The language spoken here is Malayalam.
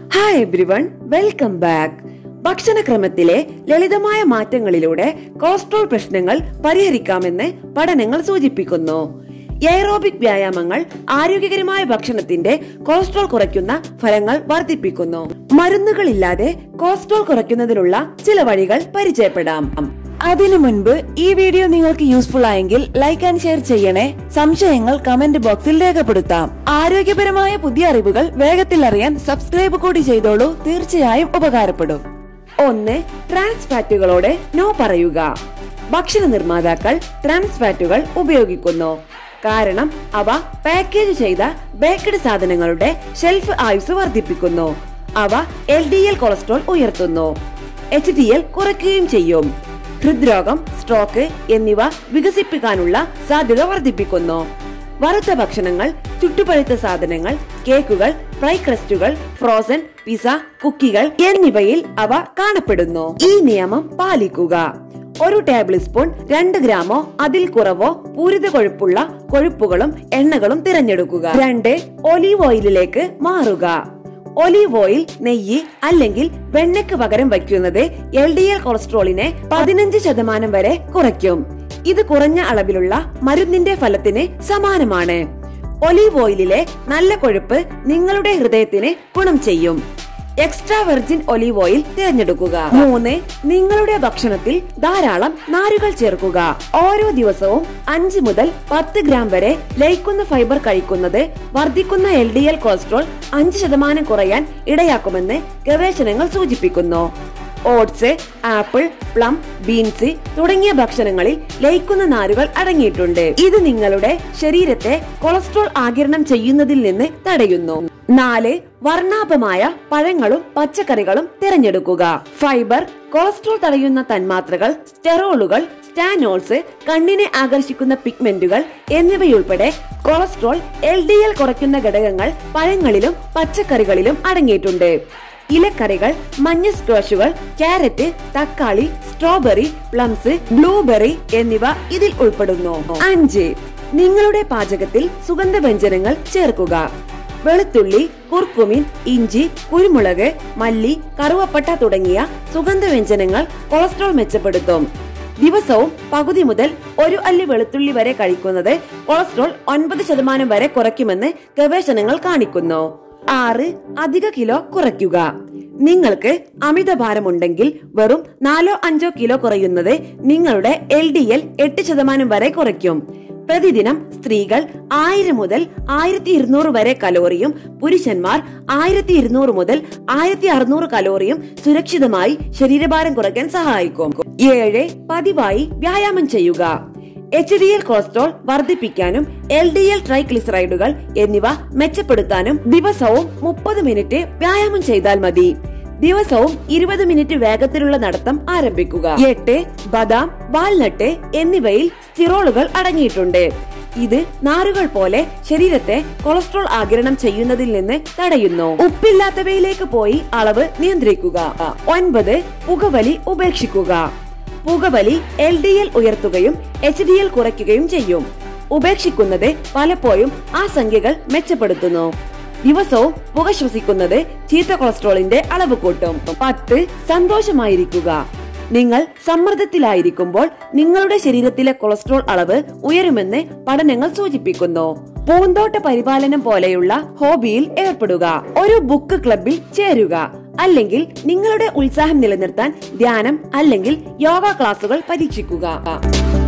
ഹായ് എവ്രിവൺ വെൽക്കം ബാക്ക് ഭക്ഷണക്രമത്തിലെ ലളിതമായ മാറ്റങ്ങളിലൂടെ കൊളസ്ട്രോൾ പ്രശ്നങ്ങൾ പരിഹരിക്കാമെന്ന് പഠനങ്ങൾ സൂചിപ്പിക്കുന്നു എയറോബിക് വ്യായാമങ്ങൾ ആരോഗ്യകരമായ ഭക്ഷണത്തിന്റെ കൊളസ്ട്രോൾ കുറയ്ക്കുന്ന ഫലങ്ങൾ വർദ്ധിപ്പിക്കുന്നു മരുന്നുകളില്ലാതെ കൊളസ്ട്രോൾ കുറയ്ക്കുന്നതിനുള്ള ചില വഴികൾ പരിചയപ്പെടാം അതിനു മുൻപ് ഈ വീഡിയോ നിങ്ങൾക്ക് യൂസ്ഫുൾ ആയെങ്കിൽ ലൈക്ക് ആൻഡ് ഷെയർ ചെയ്യണേ സംശയങ്ങൾ കമന്റ് ബോക്സിൽ രേഖപ്പെടുത്താം ആരോഗ്യപരമായ പുതിയ അറിവുകൾ വേഗത്തിൽ അറിയാൻ സബ്സ്ക്രൈബ് കൂടി ചെയ്തോളൂ തീർച്ചയായും ഉപകാരപ്പെടും ഒന്ന് ട്രാൻസ് ഫാറ്റുകളോട് നോ പറയുക ഭക്ഷണ നിർമ്മാതാക്കൾ ട്രാൻസ് ഫാറ്റുകൾ ഉപയോഗിക്കുന്നു കാരണം അവ പാക്കേജ് ചെയ്ത ബേക്കഡ് സാധനങ്ങളുടെ ഷെൽഫ് ആയുസ് വർദ്ധിപ്പിക്കുന്നു അവ എൽ ഡി എൽ കൊളസ്ട്രോൾ ഉയർത്തുന്നു എച്ച് ഡി എൽ കുറയ്ക്കുകയും ചെയ്യും ഹൃദ്രോഗം സ്ട്രോക്ക് എന്നിവ വികസിപ്പിക്കാനുള്ള സാധ്യത വർദ്ധിപ്പിക്കുന്നു വറുത്ത ഭക്ഷണങ്ങൾ ചുട്ടുപഴുത്ത സാധനങ്ങൾ കേക്കുകൾ ഫ്രൈ ക്രസ്റ്റുകൾ ഫ്രോസൺ പിസ കുക്കികൾ എന്നിവയിൽ അവ കാണപ്പെടുന്നു ഈ നിയമം പാലിക്കുക ഒരു ടേബിൾ സ്പൂൺ രണ്ട് ഗ്രാമോ അതിൽ കുറവോ പൂരിത കൊഴുപ്പുള്ള കൊഴുപ്പുകളും എണ്ണകളും തിരഞ്ഞെടുക്കുക രണ്ട് ഒലീവ് ഓയിലിലേക്ക് മാറുക ഒലീവ് ഓയിൽ നെയ്യ് അല്ലെങ്കിൽ വെണ്ണയ്ക്ക് പകരം വയ്ക്കുന്നത് എൽ ഡി എൽ കൊളസ്ട്രോളിനെ പതിനഞ്ച് ശതമാനം വരെ കുറയ്ക്കും ഇത് കുറഞ്ഞ അളവിലുള്ള മരുന്നിന്റെ ഫലത്തിന് സമാനമാണ് ഒലീവ് ഓയിലിലെ നല്ല കൊഴുപ്പ് നിങ്ങളുടെ ഹൃദയത്തിന് ഗുണം ചെയ്യും എക്സ്ട്രാ വെർജിൻ ഒലീവ് ഓയിൽ തിരഞ്ഞെടുക്കുക മൂന്ന് നിങ്ങളുടെ ഭക്ഷണത്തിൽ ധാരാളം നാരുകൾ ചേർക്കുക ഓരോ ദിവസവും അഞ്ച് മുതൽ പത്ത് ഗ്രാം വരെ ലയിക്കുന്ന ഫൈബർ കഴിക്കുന്നത് വർദ്ധിക്കുന്ന എൽ ഡി എൽ കൊളസ്ട്രോൾ അഞ്ച് ശതമാനം കുറയാൻ ഇടയാക്കുമെന്ന് ഗവേഷണങ്ങൾ സൂചിപ്പിക്കുന്നു ഓട്സ് ആപ്പിൾ പ്ലം ബീൻസ് തുടങ്ങിയ ഭക്ഷണങ്ങളിൽ ലയിക്കുന്ന നാരുകൾ അടങ്ങിയിട്ടുണ്ട് ഇത് നിങ്ങളുടെ ശരീരത്തെ കൊളസ്ട്രോൾ ആകിരണം ചെയ്യുന്നതിൽ നിന്ന് തടയുന്നു നാല് വർണ്ണാഭമായ പഴങ്ങളും പച്ചക്കറികളും തിരഞ്ഞെടുക്കുക ഫൈബർ കൊളസ്ട്രോൾ തടയുന്ന തന്മാത്രകൾ സ്റ്റെറോളുകൾ സ്റ്റാനോൾസ് കണ്ണിനെ ആകർഷിക്കുന്ന പിഗ്മെന്റുകൾ എന്നിവയുൾപ്പെടെ കൊളസ്ട്രോൾ എൽ ഡി എൽ കുറയ്ക്കുന്ന ഘടകങ്ങൾ പഴങ്ങളിലും പച്ചക്കറികളിലും അടങ്ങിയിട്ടുണ്ട് ഇലക്കറികൾ മഞ്ഞ സ്ക്വാഷുകൾ ക്യാരറ്റ് തക്കാളി സ്ട്രോബെറി പ്ലംസ് ബ്ലൂബെറി എന്നിവ ഇതിൽ ഉൾപ്പെടുന്നു അഞ്ച് നിങ്ങളുടെ പാചകത്തിൽ സുഗന്ധവ്യഞ്ജനങ്ങൾ ചേർക്കുക വെളുത്തുള്ളി കുർക്കുമിൻ ഇഞ്ചി കുരുമുളക് മല്ലി കറുവപ്പട്ട തുടങ്ങിയ സുഗന്ധവ്യഞ്ജനങ്ങൾ കൊളസ്ട്രോൾ മെച്ചപ്പെടുത്തും ദിവസവും പകുതി മുതൽ ഒരു അല്ലി വെളുത്തുള്ളി വരെ കഴിക്കുന്നത് കൊളസ്ട്രോൾ ഒൻപത് ശതമാനം വരെ കുറയ്ക്കുമെന്ന് ഗവേഷണങ്ങൾ കാണിക്കുന്നു ആറ് അധിക കിലോ കുറയ്ക്കുക നിങ്ങൾക്ക് അമിതഭാരമുണ്ടെങ്കിൽ വെറും നാലോ അഞ്ചോ കിലോ കുറയുന്നത് നിങ്ങളുടെ എൽ ഡി എൽ എട്ട് ശതമാനം വരെ കുറയ്ക്കും പ്രതിദിനം സ്ത്രീകൾ ആയിരം മുതൽ ആയിരത്തി ഇരുന്നൂറ് വരെ കലോറിയും പുരുഷന്മാർ ആയിരത്തി ഇരുന്നൂറ് മുതൽ ആയിരത്തി അറുന്നൂറ് കലോറിയും സുരക്ഷിതമായി ശരീരഭാരം കുറയ്ക്കാൻ സഹായിക്കും ഏഴ് പതിവായി വ്യായാമം ചെയ്യുക എച്ച് ഡി എൽ കൊളസ്ട്രോൾ വർദ്ധിപ്പിക്കാനും എൽ ഡി എൽ ട്രൈഗ്ലിസറൈഡുകൾ എന്നിവ മെച്ചപ്പെടുത്താനും ദിവസവും മുപ്പത് മിനിറ്റ് വ്യായാമം ചെയ്താൽ മതി ദിവസവും ഇരുപത് മിനിറ്റ് വേഗത്തിലുള്ള നടത്തം ആരംഭിക്കുക എട്ട് ബദാം വാൽനട്ട് എന്നിവയിൽ സ്റ്റിറോളുകൾ അടങ്ങിയിട്ടുണ്ട് ഇത് നാരുകൾ പോലെ ശരീരത്തെ കൊളസ്ട്രോൾ ആകിരണം ചെയ്യുന്നതിൽ നിന്ന് തടയുന്നു ഉപ്പില്ലാത്തവയിലേക്ക് പോയി അളവ് നിയന്ത്രിക്കുക ഒൻപത് പുകവലി ഉപേക്ഷിക്കുക പുകവലി എൽ ഡി എൽ ഉയർത്തുകയും എച്ച് ഡി എൽ കുറയ്ക്കുകയും ചെയ്യും ഉപേക്ഷിക്കുന്നത് പലപ്പോഴും ആ സംഖ്യകൾ മെച്ചപ്പെടുത്തുന്നു ദിവസവും പുക ശ്വസിക്കുന്നത് ചീത്ത കൊളസ്ട്രോളിന്റെ അളവ് കൂട്ടും പത്ത് സന്തോഷമായിരിക്കുക നിങ്ങൾ സമ്മർദ്ദത്തിലായിരിക്കുമ്പോൾ നിങ്ങളുടെ ശരീരത്തിലെ കൊളസ്ട്രോൾ അളവ് ഉയരുമെന്ന് പഠനങ്ങൾ സൂചിപ്പിക്കുന്നു പൂന്തോട്ട പരിപാലനം പോലെയുള്ള ഹോബിയിൽ ഏർപ്പെടുക ഒരു ബുക്ക് ക്ലബിൽ ചേരുക അല്ലെങ്കിൽ നിങ്ങളുടെ ഉത്സാഹം നിലനിർത്താൻ ധ്യാനം അല്ലെങ്കിൽ യോഗ ക്ലാസുകൾ പരീക്ഷിക്കുക